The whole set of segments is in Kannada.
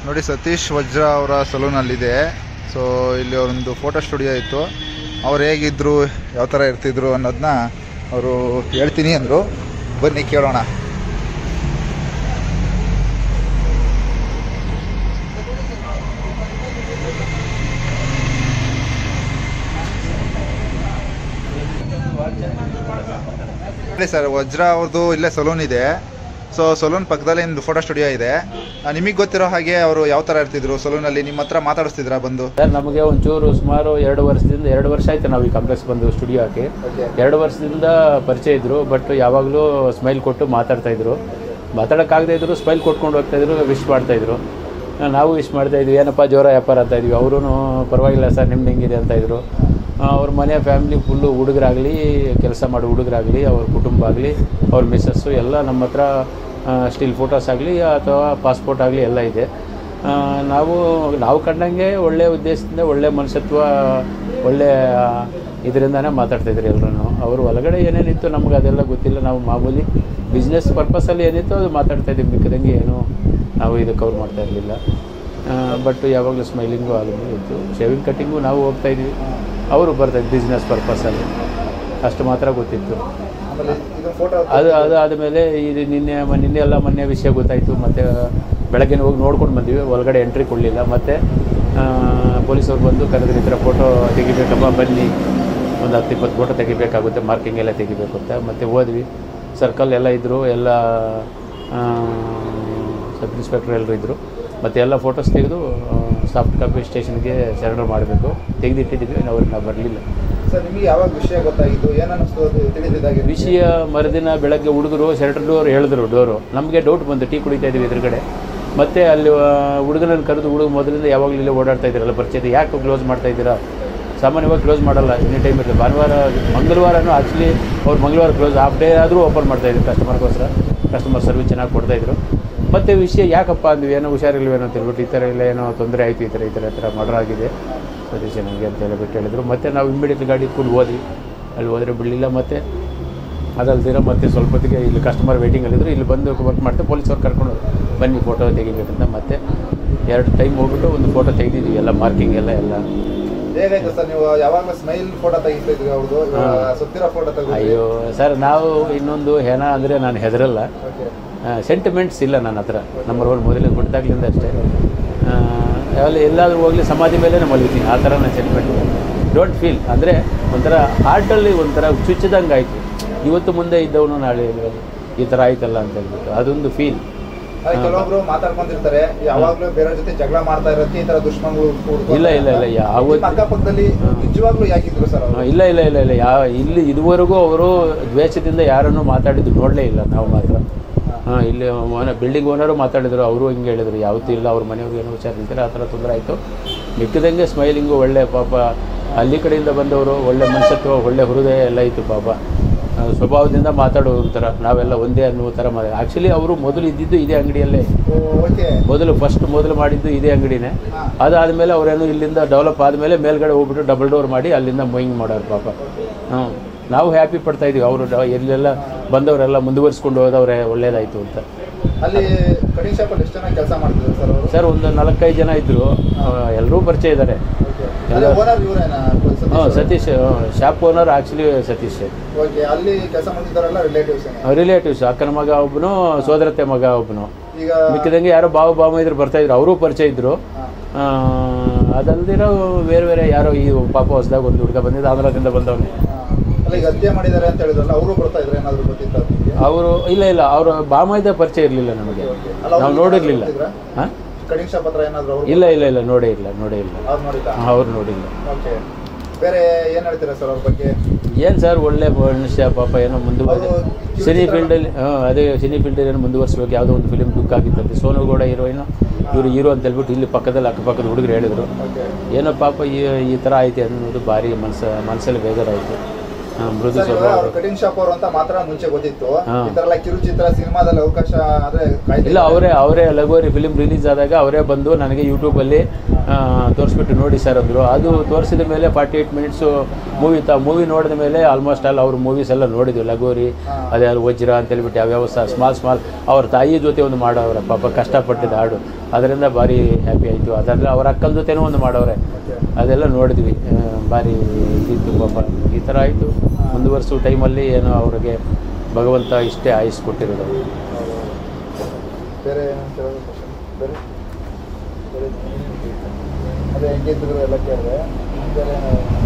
ನೋಡಿ ಸತೀಶ್ ವಜ್ರ ಅವರ ಸಲೂನಲ್ಲಿದೆ ಸೊ ಇಲ್ಲಿ ಅವರೊಂದು ಫೋಟೋ ಸ್ಟುಡಿಯೋ ಇತ್ತು ಅವ್ರು ಹೇಗಿದ್ರು ಯಾವ ಥರ ಇರ್ತಿದ್ರು ಅನ್ನೋದನ್ನ ಅವರು ಹೇಳ್ತೀನಿ ಅಂದರು ಬನ್ನಿ ಕೇಳೋಣ ಹೇಳಿ ಸರ್ ವಜ್ರ ಅವ್ರದ್ದು ಇಲ್ಲೇ ಸಲೂನ್ ಇದೆ ಸೊ ಸಲೂನ್ ಪಕ್ಕದಲ್ಲಿ ನಿಮ್ದು ಫೋಟೋ ಸ್ಟುಡಿಯೋ ಇದೆ ನಿಮಗೆ ಗೊತ್ತಿರೋ ಹಾಗೆ ಅವರು ಯಾವ ಥರ ಇರ್ತಿದ್ರು ಸಲೂನಲ್ಲಿ ನಿಮ್ಮ ಹತ್ರ ಮಾತಾಡಿಸ್ತಿದ್ರಾ ಬಂದು ಸರ್ ನಮಗೆ ಒಂಚೂರು ಸುಮಾರು ಎರಡು ವರ್ಷದಿಂದ ಎರಡು ವರ್ಷ ಆಯ್ತು ನಾವು ಈ ಕಾಂಪ್ಲೆಕ್ಸ್ ಬಂದು ಸ್ಟುಡಿಯೋ ಹಾಕಿ ಎರಡು ವರ್ಷದಿಂದ ಪರಿಚಯ ಇದ್ದರು ಬಟ್ ಯಾವಾಗಲೂ ಸ್ಮೈಲ್ ಕೊಟ್ಟು ಮಾತಾಡ್ತಾ ಇದ್ರು ಮಾತಾಡೋಕ್ಕಾಗದೇ ಇದ್ರು ಸ್ಮೈಲ್ ಕೊಟ್ಕೊಂಡು ಹೋಗ್ತಾ ಇದ್ರು ವಿಶ್ ಮಾಡ್ತಾ ಇದ್ರು ಆ, ನಾವು ವಿಶ್ ಮಾಡ್ತಾ ಇದ್ವಿ ಏನಪ್ಪ ಜೋರ ವ್ಯಾಪಾರ ಅಂತ ಇದ್ವಿ ಅವರು ಪರವಾಗಿಲ್ಲ ಸರ್ ನಿಮ್ದು ಹೆಂಗಿದೆ ಅಂತ ಇದ್ರು ಆ, ಅವ್ರ ಮನೆ ಫ್ಯಾಮಿಲಿ ಫುಲ್ಲು ಹುಡುಗರಾಗಲಿ ಕೆಲಸ ಮಾಡೋ ಹುಡುಗರಾಗಲಿ ಅವ್ರ ಕುಟುಂಬ ಆಗಲಿ ಅವ್ರ ಮಿಸ್ಸಸ್ಸು ಎಲ್ಲ ನಮ್ಮ ಹತ್ರ ಸ್ಟಿಲ್ ಫೋಟೋಸ್ ಆಗಲಿ ಅಥವಾ ಪಾಸ್ಪೋರ್ಟ್ ಆಗಲಿ ಎಲ್ಲ ಇದೆ ಆ, ನಾವು ನಾವು ಕಂಡಂಗೆ ಒಳ್ಳೆಯ ಉದ್ದೇಶದಿಂದ ಒಳ್ಳೆಯ ಮನುಷ್ಯತ್ವ ಒಳ್ಳೆಯ ಇದರಿಂದಾನೇ ಮಾತಾಡ್ತಾಯಿದ್ರು ಎಲ್ಲರೂ ಅವರು ಒಳಗಡೆ ಏನೇನಿತ್ತು ನಮ್ಗೆ ಅದೆಲ್ಲ ಗೊತ್ತಿಲ್ಲ ನಾವು ಮಾಮೂಲಿ ಬಿಸ್ನೆಸ್ ಪರ್ಪಸಲ್ಲಿ ಏನಿತ್ತು ಅದು ಮಾತಾಡ್ತಾ ಇದ್ದೀವಿ ಮಿಕ್ಕದಂಗೆ ಏನು ನಾವು ಇದು ಕವರ್ ಮಾಡ್ತಾ ಇರಲಿಲ್ಲ ಬಟ್ ಯಾವಾಗಲೂ ಸ್ಮೈಲಿಂಗು ಅದು ಇತ್ತು ಶೇವಿಂಗ್ ಕಟ್ಟಿಂಗು ನಾವು ಹೋಗ್ತಾ ಇದ್ವಿ ಅವರು ಬರ್ತಾಯಿದ್ರು ಬಿಸ್ನೆಸ್ ಪರ್ಪಸಲ್ಲಿ ಅಷ್ಟು ಮಾತ್ರ ಗೊತ್ತಿತ್ತು ಆಮೇಲೆ ಇದು ಫೋಟೋ ಅದು ಅದು ಆದಮೇಲೆ ಇದು ನಿನ್ನೆ ಮ- ನಿನ್ನೆ ಎಲ್ಲ ಮೊನ್ನೆ ವಿಷಯ ಗೊತ್ತಾಯಿತು ಮತ್ತು ಬೆಳಗ್ಗೆ ಹೋಗಿ ನೋಡ್ಕೊಂಡು ಬಂದ್ವಿ ಒಳಗಡೆ ಎಂಟ್ರಿ ಕೊಡಲಿಲ್ಲ ಮತ್ತು ಪೊಲೀಸವ್ರು ಬಂದು ಕರೆದ್ರೆ ಈ ಥರ ಫೋಟೋ ತೆಗಿಬೇಕಪ್ಪ ಬನ್ನಿ ಒಂದು ಹತ್ತು ಇಪ್ಪತ್ತು ಫೋಟೋ ತೆಗಿಬೇಕಾಗುತ್ತೆ ಮಾರ್ಕಿಂಗ್ ಎಲ್ಲ ತೆಗಿಬೇಕು ಅಂತ ಮತ್ತು ಹೋದ್ವಿ ಸರ್ಕಲ್ ಎಲ್ಲ ಇದ್ದರು ಎಲ್ಲ ಸಬ್ ಇನ್ಸ್ಪೆಕ್ಟ್ರ್ ಎಲ್ಲರೂ ಇದ್ದರು ಮತ್ತು ಎಲ್ಲ ಫೋಟೋಸ್ ತೆಗೆದು ಸಾಫ್ಟ್ ಕಾಪಿ ಸ್ಟೇಷನ್ಗೆ ಸರೆಂಡರ್ ಮಾಡಬೇಕು ತೆಗೆದಿಟ್ಟಿದ್ದೀವಿ ಅವ್ರಿಗೆ ನಾವು ಬರಲಿಲ್ಲ ಸರ್ ನಿಮಗೆ ಯಾವಾಗ ವಿಷಯ ಗೊತ್ತಾಗಿದ್ದು ಏನನ್ನಿಸ್ತು ಅದು ತಿಳಿದಿದ್ದಾಗೆ ವಿಷಯ ಮರುದಿನ ಬೆಳಗ್ಗೆ ಹುಡುಗರು ಶೆಲ್ಟರ್ ಡೋರ್ ಹೇಳಿದ್ರು ಡೋರು ನಮಗೆ ಡೌಟ್ ಬಂತು ಟೀ ಕುಡಿತಾ ಇದ್ವಿ ಎದುರುಗಡೆ ಮತ್ತೆ ಅಲ್ಲಿ ಹುಡುಗನನ್ನು ಕರೆದು ಹುಡುಗ ಮೊದಲಿಂದ ಯಾವಾಗಲೂ ಇಲ್ಲೇ ಓಡಾಡ್ತಾ ಇದ್ದೀರಲ್ಲ ಪರಿಚಯ ಯಾಕೆ ಕ್ಲೋಸ್ ಮಾಡ್ತಾ ಇದ್ದೀರಾ ಸಾಮಾನ್ಯವಾಗಿ ಕ್ಲೋಸ್ ಮಾಡಲ್ಲ ಎನಿ ಟೈಮ್ ಇರಲಿ ಭಾನುವಾರ ಮಂಗಳವಾರನೂ ಆ್ಯಕ್ಚುಲಿ ಅವ್ರು ಮಂಗಳವಾರ ಕ್ಲೋಸ್ ಹಾಫ್ ಡೇ ಆದರೂ ಓಪನ್ ಮಾಡ್ತಾಯಿದ್ರು ಕಸ್ಟಮರ್ಗೋಸ್ಕರ ಕಸ್ಟಮರ್ ಸರ್ವಿಸ್ ಚೆನ್ನಾಗಿ ಕೊಡ್ತಾಯಿದ್ರು ಮತ್ತು ವಿಷಯ ಯಾಕಪ್ಪ ಅಂದ್ವಿ ಏನೋ ಹುಷಾರಿಲ್ವೇನೋ ಅಂತ ಹೇಳ್ಬಿಟ್ಟು ಈ ಥರ ಇಲ್ಲ ಏನೋ ತೊಂದರೆ ಆಯಿತು ಈ ಥರ ಈ ಥರ ಈ ಥರ ಮರ್ಡರ್ ಆಗಿದೆ ಸತೀಶ್ ನನಗೆ ಅಂತ ಹೇಳ್ಬಿಟ್ಟು ಹೇಳಿದ್ರು ಮತ್ತು ನಾವು ಇಮಿಡಿಯೇಟ್ ಗಾಡಿ ಇಟ್ಕೊಂಡು ಹೋದ್ವಿ ಅಲ್ಲಿ ಹೋದರೆ ಬಿಡಲಿಲ್ಲ ಮತ್ತು ಅದಲ್ದಿರ ಮತ್ತೆ ಸ್ವಲ್ಪ ಹೊತ್ತಿಗೆ ಇಲ್ಲಿ ಕಸ್ಟಮರ್ ವೇಟಿಂಗಲ್ಲಿದ್ದರು ಇಲ್ಲಿ ಬಂದು ವರ್ಕ್ ಮಾಡ್ತಾ ಪೊಲೀಸವ್ರು ಕರ್ಕೊಂಡು ಹೋದ್ರು. ಬನ್ನಿ ಫೋಟೋ ತೆಗಿಬೇಕಂತ ಮತ್ತೆ ಎರಡು ಟೈಮ್ ಹೋಗ್ಬಿಟ್ಟು ಒಂದು ಫೋಟೋ ತೆಗೆದಿದ್ವಿ ಎಲ್ಲ ಮಾರ್ಕಿಂಗ್ ಎಲ್ಲ ಎಲ್ಲ ಹೇಗಾಯ್ತು ಸರ್ ನೀವು ಯಾವಾಗಲೂ ಸ್ಮೈಲ್ ಫೋಟೋ ತೆಗಿತಾ ಇದ್ರಿ ಅವ್ರದ್ದು ಇವಾಗ ಸುತ್ತಿರೋ ಫೋಟೋ ತೆಗೆದು ಅಯ್ಯೋ ಸರ್ ನಾವು ಇನ್ನೊಂದು ಹೆಣ ಅಂದರೆ ನಾನು ಹೆದರಲ್ಲ ಓಕೆ ಸೆಂಟಿಮೆಂಟ್ಸ್ ಇಲ್ಲ ನನ್ನ ಹತ್ರ ನಂಬರ್ ಒನ್ ಮೊದಲೇ ಹುಟ್ಟಿದಾಗ್ಲಿಂದ ಅಷ್ಟೇ ಆ, ಎಲ್ಲ ಎಲ್ಲಾದರೂ ಹೋಗಲಿ ಸಮಾಧಿ ಮೇಲೆ ನಾನು ಮಲಗ್ತೀನಿ ಆ ಥರ ನಾನು ಸೆಂಟಿಮೆಂಟ್ ಡೋಂಟ್ ಫೀಲ್ ಅಂದರೆ ಒಂಥರ ಹಾರ್ಟಲ್ಲಿ ಒಂಥರ ಚುಚ್ಚಿದಂಗೆ ಆಯಿತು ಇವತ್ತು ಮುಂದೆ ಇದ್ದವನು ನಾಳೆ ಇಲ್ವಲ್ಲ ಈ ಥರ ಆಯ್ತಲ್ಲ ಅಂತ ಹೇಳ್ಬಿಟ್ಟು ಅದೊಂದು ಫೀಲ್ ಅದೇ ಕೆಲವೊಬ್ರು ಮಾತಾಡ್ಕೊಂಡಿರ್ತಾರೆ ಯಾವಾಗ್ಲೂ ಬೇರೆ ಜೊತೆ ಜಗಳ ಮಾಡ್ತಾ ಇರೋದಕ್ಕೆ ಈ ತರ ದುಶ್ಮನ್ಗಳು ಕೂಡ್ಕೊಂಡು ಇಲ್ಲ ಇಲ್ಲ ಇಲ್ಲ ಯಾವತ್ತು ನಿಮ್ಮ ಅಕ್ಕಪಕ್ಕದಲ್ಲಿ ನಿಜವಾಗ್ಲೂ ಯಾಕಿದ್ರು ಸರ್ ಅವರು ಇಲ್ಲ ಇಲ್ಲ ಇಲ್ಲ ಇಲ್ಲ ಯಾವ ಇಲ್ಲಿ ಇದುವರೆಗೂ ಅವರು ದ್ವೇಷದಿಂದ ಯಾರನ್ನು ಮಾತಾಡಿದ್ದು ನೋಡಲೇ ಇಲ್ಲ ನಾವು ಮಾತ್ರ ಹಾಂ ಇಲ್ಲಿ ಓನ ಬಿಲ್ಡಿಂಗ್ ಓನರು ಮಾತಾಡಿದ್ರು ಅವರು ಹಿಂಗೆ ಹೇಳಿದ್ರು ಯಾವತ್ತೂ ಇಲ್ಲ ಅವ್ರ ಮನೆಯವ್ರಿಗೆ ಏನೋ ಹುಷಾರಿರ್ತಾರೆ ಆ ಥರ ತೊಂದರೆ ಆಯಿತು ಮಿಕ್ಕಿದಂಗೆ ಸ್ಮೈಲಿಂಗು ಒಳ್ಳೆ ಪಾಪ ಅಲ್ಲಿ ಕಡೆಯಿಂದ ಬಂದವರು ಒಳ್ಳೆ ಮನುಷ್ಯತ್ವ ಒಳ್ಳೆ ಹೃದಯ ಎಲ್ಲ ಇತ್ತು ಪಾಪ ಆ, ಸ್ವಭಾವದಿಂದ ಮಾತಾಡೋ ಥರ ನಾವೆಲ್ಲ ಒಂದೇ ಅನ್ನೋ ಥರ ಮಾಡಿ ಆ್ಯಕ್ಚುಲಿ ಅವರು ಮೊದಲು ಇದ್ದಿದ್ದು ಇದೇ ಅಂಗಡಿಯಲ್ಲೇ ಓಕೆ ಮೊದಲು ಫಸ್ಟ್ ಮೊದಲು ಮಾಡಿದ್ದು ಇದೇ ಅಂಗಡಿನೇ ಅದಾದಮೇಲೆ ಅವರೇನು ಇಲ್ಲಿಂದ ಡೆವಲಪ್ ಆದಮೇಲೆ ಮೇಲ್ಗಡೆ ಹೋಗ್ಬಿಟ್ಟು ಡಬಲ್ ಡೋರ್ ಮಾಡಿ ಅಲ್ಲಿಂದ ಮೂಯಿಂಗ್ ಮಾಡೋರು ಪಾಪ ಹ್ಞೂ ನಾವು ಹ್ಯಾಪಿ ಪಡ್ತಾ ಇದೀವಿ ಅವರು ಡ- ಎಲ್ಲೆಲ್ಲ ಬಂದವರೆಲ್ಲ ಮುಂದುವರಿಸ್ಕೊಂಡು ಹೋದವ್ರೆ ಒಳ್ಳೇದಾಯಿತು ಅಂತ ಅಲ್ಲಿ ಕಟಿಂಗ್ ಶಾಪ್ ಅಲ್ಲಿ ಎಷ್ಟು ಜನ ಕೆಲಸ ಮಾಡ್ತಿದ್ರು ಸರ್ ಅವರು ಸರ್ ಒಂದು ನಾಲ್ಕೈದು ಜನ ಇದ್ದರು ಎಲ್ಲರೂ ಪರಿಚಯ ಇದ್ದಾರೆ ಅದೇ ಓನರ್ ಇವರೇನಾ ಹಾಂ Satish shop owner actually Satish okay ಅಲ್ಲಿ ಕೆಲಸ ಮಾಡ್ತಿದ್ದಾರಲ್ಲ ರಿಲೇಟಿವ್ಸ್ ರಿಲೇಟಿವ್ಸ್ ಅಕ್ಕನ ಮಗ ಒಬ್ಬನು ಸೋದರತೆ ಮಗ ಒಬ್ಬನು ಈಗ ಮಿಕ್ಕಿದಂಗೆ ಯಾರೋ ಬಾವು ಬಾಮ ಇದ್ರು ಬರ್ತಾ ಇದ್ರು ಅವರು ಪರಿಚಯ ಇದ್ರು ಹಾ. ಅದಲ್ದಿರೋ ಬೇರೆ ಬೇರೆ ಯಾರೋ ಈ ಪಾಪ ಹೊಸದಾಗ ಒಂದು ಹುಡುಗ ಬಂದಿದ್ದು ಆಂಧ್ರದಿಂದ ಬಂದವನೇ ಹಾ. ಅಲ್ಲ ಈಗ ಹತ್ಯೆ ಮಾಡಿದ್ದಾರೆ ಅಂತ ಹೇಳಿದ್ರಲ್ಲ ಅವರು ಬರ್ತಾ ಇದ್ರೆ ಏನಾದ್ರು ಗೊತ್ತಿತ್ತ ನಿಮಗೆ ಅವರು ಇಲ್ಲ ಇಲ್ಲ ಅವರು ಬಾಮೈದ ಪರಿಚಯ ಇರಲಿಲ್ಲ ನಮಗೆ ಅಲ್ಲ, ಅವ್ರು ನಾವು ನೋಡಿರ್ಲಿಲ್ಲ ನೋಡಿದ್ರಾ? ಹಾಂ ಕಟಿಂಗ್ ಶಾಪ್ ಹತ್ರ ಏನಾದ್ರು ಅವರು ಇಲ್ಲ ಇಲ್ಲ ಇಲ್ಲ ನೋಡೇ ಇಲ್ಲ ನೋಡೇ ಇಲ್ಲ ಅವ್ರು ನೋಡಿಲ್ಲ ಅವ್ರು ನೋಡಿಲ್ಲ ಓಕೆ ಬೇರೆ ಏನ್ ಹೇಳ್ತೀರಾ ಸರ್ ಅವ್ರ ಬಗ್ಗೆ ಏನು ಸರ್ ಒಳ್ಳೆ ಮನುಷ್ಯ ಪಾಪ ಏನೋ ಮುಂದುವರೆ ಅವ್ರು ಸಿನಿ ಫೀಲ್ಡಲ್ಲಿ ಹಾಂ ಅದೇ ಸಿನಿ ಫೀಲ್ಡಲ್ಲಿ ಏನೋ ಮುಂದುವರಿಸ್ಬೇಕು ಯಾವುದೋ ಒಂದು ಫಿಲಿಮ್ ಬುಕ್ ಆಗಿತ್ತಂತೆ ಸೋನು ಗೌಡ ಹೀರೋಯಿನು ಇವರು ಹೀರೋ ಅಂತ ಹೇಳ್ಬಿಟ್ಟು ಇಲ್ಲಿ ಪಕ್ಕದಲ್ಲಿ ಅಕ್ಕಪಕ್ಕದ ಹುಡುಗರು ಹೇಳಿದರು ಓಕೆ ಏನೋ ಪಾಪ ಈ ಈ ಥರ ಆಯ್ತು ಅನ್ನೋದು ಭಾರಿ ಮನಸ್ಸು ಮನಸ್ಸಲ್ಲಿ ಬೇಜಾರಾಯಿತು ಹಾ, ಮೃದು ಸರ್, ಇವಾಗ ಸ್ವಭಾವ ಅವ್ರು ಕಟಿಂಗ್ ಶಾಪ್ ಅವರು ಅಂತ ಮಾತ್ರ ಮುಂಚೆ ಗೊತ್ತಿತ್ತು ಹಾ. ಈ ತರ ಎಲ್ಲ ಕಿರುಚಿತ್ರ ಸಿನಿಮಾದಲ್ಲಿ ಅವಕಾಶ ಆದ್ರೆ ಕಾಯ್ದೆ ಇಲ್ಲ ಅವರೇ ಅವರೇ ಲಗೋರಿ ಫಿಲಿಮ್ ರಿಲೀಸ್ ಆದಾಗ ಅವರೇ ಬಂದು ನನಗೆ ಯೂಟ್ಯೂಬಲ್ಲಿ ತೋರಿಸ್ಬಿಟ್ಟು ನೋಡಿ ಸರ್ ಅಂದರು ಅದು ತೋರಿಸಿದ ಮೇಲೆ forty eight minutes movie the movie ನೋಡಿದ ಮೇಲೆ ಆಲ್ಮೋಸ್ಟ್ ಆಲ್ ಅವ್ರ ಮೂವೀಸ್ ಎಲ್ಲ ನೋಡಿದ್ವಿ ಲಗೋರಿ ಹಾ. ಅದೇ ಅದು ವಜ್ರ ಅಂತ ಹೇಳ್ಬಿಟ್ಟು ಯಾವ್ಯಾವ ಸ್ಮಾಲ್ ಸ್ಮಾಲ್ ಅವ್ರ ತಾಯಿ ಜೊತೆ ಒಂದು ಮಾಡೋವ್ರೆ ಪಾಪ ಕಷ್ಟಪಟ್ಟಿದ್ದ ಹಾಡು ಅದರಿಂದ ಭಾರಿ ಹ್ಯಾಪಿ ಆಯಿತು ಅದರಲ್ಲಿ ಅವ್ರ ಅಕ್ಕನ ಜೊತೆನೂ ಒಂದು ಮಾಡವ್ರೆ ಅದೆಲ್ಲ ನೋಡಿದ್ವಿ ಆ, ಭಾರಿ ಇದಿತ್ತು ಪಾಪ ಈ ಥರ ಆಯಿತು ಮುಂದುವರಿಸೋ ಟೈಮಲ್ಲಿ ಏನೋ ಅವ್ರಿಗೆ ಭಗವಂತ ಇಷ್ಟೇ ಆಯುಸ್ ಕೊಟ್ಟಿರೋದು ಬೇರೆ ಏನಂತ ಹೇಳೋದು question? ಬೇರೆ ಬೇರೆ ಅದೇ ಹೆಂಗಿದ್ರು ಎಲ್ಲ ಕೇಳಿದೆ ಬೇರೆ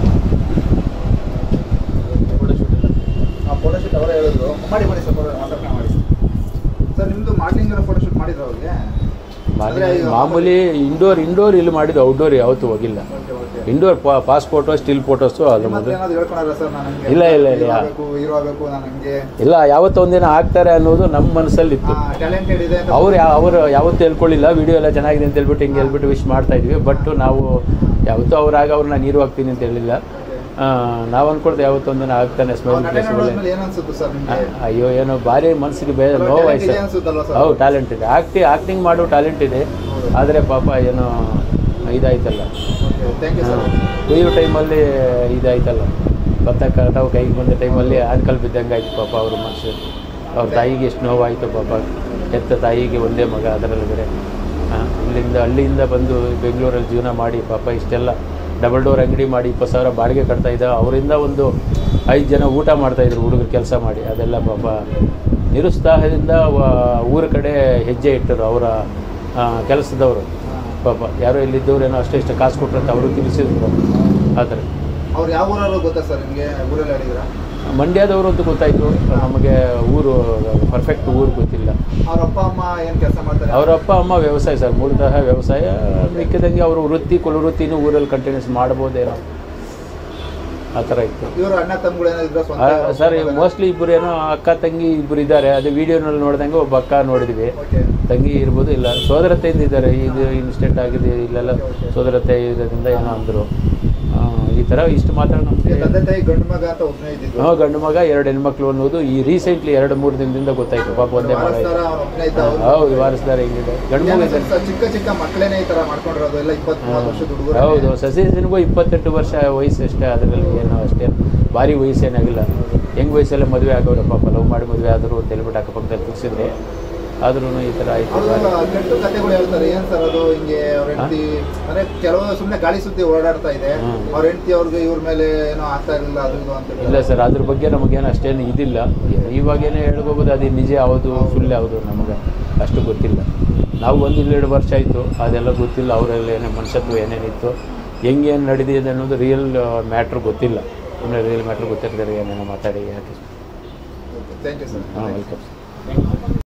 ಹಾಂ ಫೋಟೋಶೂಟ್ ಅವರೇ ಹೇಳಿದ್ರು ಮಾಡಿ ಮಾಡಿ ಸರ್ ಫೋಟೋ ಮಾತಾಡ್ಕೊಂಡು ಮಾಡಿ ಸರ್ ನಿಮ್ಮದು ಮಾರ್ನಿಂಗ್ ಫೋಟೋಶೂಟ್ ಮಾಡಿದ್ರು ಅವ್ರಿಗೆ ಅಂದ್ರೆ ಈಗ- ಮಾಮೂಲಿ ಇಂಡೋರ್ ಇಂಡೋರ್ ಇಲ್ಲಿ ಮಾಡಿದ್ದು ಔಟ್ಡೋರ್ ಯಾವತ್ತೂ ಹೋಗಿಲ್ಲ okay okay indoor pass photo still photos ಅದು ನಿಮ್ಮ ಹತ್ರ ಮೊದಲು ಏನಾದ್ರು ಹೇಳ್ಕೊಳಲ್ಲ ಸರ್ ನಾನು ಹಂಗೆ ಇಲ್ಲ, ಇಲ್ಲ, ಇಲ್ಲ. ಹೀರೋ ಆಗಬೇಕು ಹೀರೋ ಆಗಬೇಕು ನಾನು ಹಂಗೆ ಇಲ್ಲ ಯಾವತ್ತೋ ಒಂದಿನ ಆಗ್ತಾರೆ ಅನ್ನೋದು ನಮ್ಮ ಮನಸ್ಸಲ್ಲಿ ಇತ್ತು ಟ್ಯಾಲೆಂಟೆಡ್ ಇದೆ ಅಂತ ಅವ್ರು ಯಾ- ಅವರು ಯಾವತ್ತೂ ಹೇಳ್ಕೊಳ್ಳಿಲ್ಲ ವಿಡಿಯೋ ಎಲ್ಲ ಚೆನ್ನಾಗಿದೆ ಅಂತ ಹೇಳ್ಬಿಟ್ಟು ಹಿಂಗೆ ಹೇಳ್ಬಿಟ್ಟು ವಿಶ್ ಮಾಡ್ತಾ ಇದ್ವಿ ಬಟ್ ನಾವು ಯಾವತ್ತೂ ಅವ್ರಾಗ ಅವ್ರನ್ನ ನೀರು ಹಾಕ್ತೀನಿ ಅಂತ ಹೇಳಿಲ್ಲ ಆ, ನಾವು ಅನ್ಕೊಳ್ತೀವಿ ಯಾವತ್ತೋ ಒಂದಿನ ಆಗ್ತಾನೆ ಸ್ಮೈಲ್ ನಟನೆ ಪ್ಲೇಸ್ ನೋಡಿದ್ಮೇಲೆ ಏನು ಅನ್ಸುತ್ತೆ ಸರ್ ನಿಮಗೆ ಅಯ್ಯೋ ಏನೋ ಭಾರಿ ಮನಸ್ಸಿಗೆ ಬೇರೆ ಅಲ್ವಾ, ನೋವು talent ಇದೆ ಆಯ್ತು ಅನ್ಸುತ್ತಲ್ವಾ ಸರ್? ಹೌದು ಟ್ಯಾಲೆಂಟ್ ಇದೆ ಆಕ್ಟಿ ಆಕ್ಟಿಂಗ್ ಮಾಡೋ ಟ್ಯಾಲೆಂಟ್ ಇದೆ ಆದರೆ ಪಾಪ ಏನೋ ಇದಾಯ್ತಲ್ಲ ಓಕೆ ಥ್ಯಾಂಕ್ ಯು ಸರ್ ಕುಯ್ಯೋ ಟೈಮಲ್ಲಿ ಇದಾಯ್ತಲ್ಲ ಭತ್ತ ಕಟಾವು ಕೈಗೆ ಬಂದ ಟೈಮಲ್ಲಿ ಆನ್ಕಲ್ ಬಿದ್ದಂಗೆ ಆಯ್ತು ಪಾಪ ಅವ್ರ ಮನಸ್ಸು ಅವ್ರ ತಾಯಿಗೆ ಎಷ್ಟು ನೋವಾಯಿತು ಪಾಪ ಹೆತ್ತ ತಾಯಿಗೆ ಒಂದೇ ಮಗ ಅದರಲ್ಲಿ ಬೇರೆ ಆ, ಇಲ್ಲಿಂದ ಹಳ್ಳಿಯಿಂದ ಬಂದು ಬೆಂಗಳೂರಲ್ಲಿ ಜೀವನ ಮಾಡಿ ಪಾಪ ಇಷ್ಟೆಲ್ಲ ಡಬಲ್ ಡೋರ್ ಅಂಗಡಿ ಮಾಡಿ ಇಪ್ಪತ್ತು ಸಾವಿರ ಬಾಡಿಗೆ ಕಟ್ತಾ ಇದ್ದ ಅವರಿಂದ ಒಂದು ಐದು ಜನ ಊಟ ಮಾಡ್ತಾಯಿದ್ರು ಹುಡುಗರು ಕೆಲಸ ಮಾಡಿ ಅದೆಲ್ಲ ಪಾಪ ನಿರುತ್ಸಾಹದಿಂದ ವ- ಊರ ಕಡೆ ಹೆಜ್ಜೆ ಇಟ್ಟರು ಅವರ ಕೆಲಸದವರು ಪಾಪ ಯಾರೋ ಇಲ್ಲಿದ್ದವ್ರು ಏನೋ ಅಷ್ಟೇ ಇಷ್ಟ ಕಾಸು ಕೊಟ್ರು ಅಂತ ಅವರು ತಿಳಿಸಿದ್ರು ಆ ಥರ ಅವ್ರು ಯಾವ ಊರವರು ಗೊತ್ತಾ ಸರ್ ನಿಮಗೆ ಊರಲ್ಲಿ ಹೇಳಿದ್ರ ಮಂಡ್ಯದವರು ಅಂತ ಗೊತ್ತಾಯಿತು ನಮಗೆ ಊರು ಪರ್ಫೆಕ್ಟ್ ಊರು ಗೊತ್ತಿಲ್ಲ ಅವ್ರ ಅಪ್ಪ ಅಮ್ಮ ಏನು ಕೆಲಸ ಮಾಡ್ತಾರೆ ಅವರ ಅಪ್ಪ ಅಮ್ಮ ವ್ಯವಸಾಯ ಸರ್ ಮೂಲತಃ ವ್ಯವಸಾಯ ಮಿಕ್ಕಿದಂಗೆ ಅವರು ವೃತ್ತಿ ಕುಲವೃತ್ತಿನೂ ಊರಲ್ಲಿ ಕಂಟಿನ್ಯೂಸ್ ಮಾಡ್ಬೋದೇನೋ ಆ ಥರ ಇತ್ತು ಇವರು ಅಣ್ಣ ತಮ್ಮಗಳು ಏನಾದ್ರು ಆ, ಸ್ವಂತ ಸರ್ ಮೋಸ್ಟ್ಲಿ ಇಬ್ಬರು ಏನೋ ಅಕ್ಕ ತಂಗಿ ಇಬ್ಬರು ಇದ್ದಾರೆ ಅದು ವಿಡಿಯೋನಲ್ಲಿ ನೋಡಿದಂಗೆ ಒಬ್ಬ ಅಕ್ಕ ನೋಡಿದ್ವಿ ಓಕೆ ತಂಗಿ ಇರ್ಬೋದು ಇಲ್ಲ ಸೋದರತೆಯಿಂದ ಇದ್ದಾರೆ ಇದು ಇನ್ಸ್ಟೆಂಟ್ ಆಗಿದೆ ಇಲ್ಲೆಲ್ಲ ಸೋದರತೆ ಇರೋದ್ರಿಂದ ಏನೋ ಅಂದರು ಈ ಥರ ಇಷ್ಟು ಮಾತ್ರ ನಮಗೆ ತಂದೆ ತಾಯಿ ಗಂಡು ಮಗ ಅಂತ ಒಬ್ಬನೇ ಇದ್ದಿದ್ದು ನಾವು ಗಂಡು ಮಗ ಎರಡು ಹೆಣ್ಮಕ್ಳು ಅನ್ನೋದು ಈ ರೀಸೆಂಟ್ಲಿ ಎರಡು ಮೂರು ದಿನದಿಂದ ಗೊತ್ತಾಯ್ತು ಪಾಪ ಒಂದೇ ಮಗ ವಾರಸ್ದಾರ ಅವ್ನು ಒಬ್ಬನೇ ಇದ್ದ ಅವ್ರು. ಹೌದು ವಾರಸ್ದಾರ ಹೆಂಗಿದೆ ಗಂಡು ಮಗ ಏನು ಇದ್ದಾನೆ. ಸರ್, ಚಿಕ್ಕ ಚಿಕ್ಕ ಮಕ್ಕಳೇನೆ ಈ ತರ ಮಾಡ್ಕೊಂಡಿರೋದು ಎಲ್ಲ ಇಪ್ಪತ್ತ್ ಮೂವತ್ತು ವರ್ಷದ ಹುಡುಗರು ಹೌದು ಸಸಿನಿಗೂ ಇಪ್ಪತ್ತೆಂಟು ವರ್ಷ ವಯಸ್ಸು ಅಷ್ಟೇ ಅದರಲ್ಲಿ ಏನು ಅಷ್ಟೇ ಭಾರಿ ವಯಸ್ಸೇನಾಗಿಲ್ಲ ಹೆಂಗ್ ವಯಸ್ಸಲ್ಲೇ ಮದುವೆ ಆಗೋರು ಪಾಪ ಲವ್ ಮಾಡಿ ಮದುವೆ ಆದರು ಅಂತ ಹೇಳ್ಬಿಟ್ಟು ಅಕ್ಕಪಕ್ಕದಲ್ಲಿ ತಿಳಿಸಿದ್ರು ಆದ್ರೂ ಈ ಥರ ಆಯ್ತು ಅವರು ಕೆಟ್ಟ ಕಥೆಗಳು ಹೇಳ್ತಾರೆ ಏನ್ ಸರ್ ಅದು ಹಿಂಗೆ ಅವ್ರ ಹೆಂಡತಿ ಅಂದ್ರೆ ಕೆಲವು ಸುಮ್ಮನೆ ಗಾಳಿ ಸುದ್ದಿ ಓಡಾಡ್ತಾ ಇದೆ ಹ್ಮ್. ಅವ್ರ ಹೆಂಡತಿ ಅವ್ರಿಗೆ ಇವ್ರ ಮೇಲೆ ಏನೋ ಆಗ್ತಾ ಇರಲಿಲ್ಲ ಅದು ಇದು ಅಂತ ಇಲ್ಲ ಸರ್ ಅದ್ರ ಬಗ್ಗೆ ನಮಗೇನು ಅಷ್ಟೇನು ಇದಿಲ್ಲ ಇವಾಗೇನೇ ಹೇಳ್ಬೋದು ಅದು ನಿಜ ಯಾವುದು ಸುಳ್ಳು ಯಾವುದು ನಮಗೆ ಅಷ್ಟು ಗೊತ್ತಿಲ್ಲ ನಾವು ಒಂದು ಇಲ್ಲೆರಡು ವರ್ಷ ಆಯಿತು ಅದೆಲ್ಲ ಗೊತ್ತಿಲ್ಲ ಅವರೆಲ್ಲ ಏನೇ ಮನುಷ್ಯತ್ವ ಏನೇನಿತ್ತು ಹೆಂಗೇನು ನಡೆದಿದೆ ಅನ್ನೋದು ರಿಯಲ್ ಮ್ಯಾಟ್ರ್ ಗೊತ್ತಿಲ್ಲ ಸುಮ್ಮನೆ ರಿಯಲ್ ಮ್ಯಾಟ್ರ್ ಗೊತ್ತಿರ್ತಾರೆ ಏನೇನೋ ಮಾತಾಡಿ ಯಾಕೆ ಥ್ಯಾಂಕ್ ಯು ಸರ್ ಹಾಂ ವೆಲ್ಕಮ್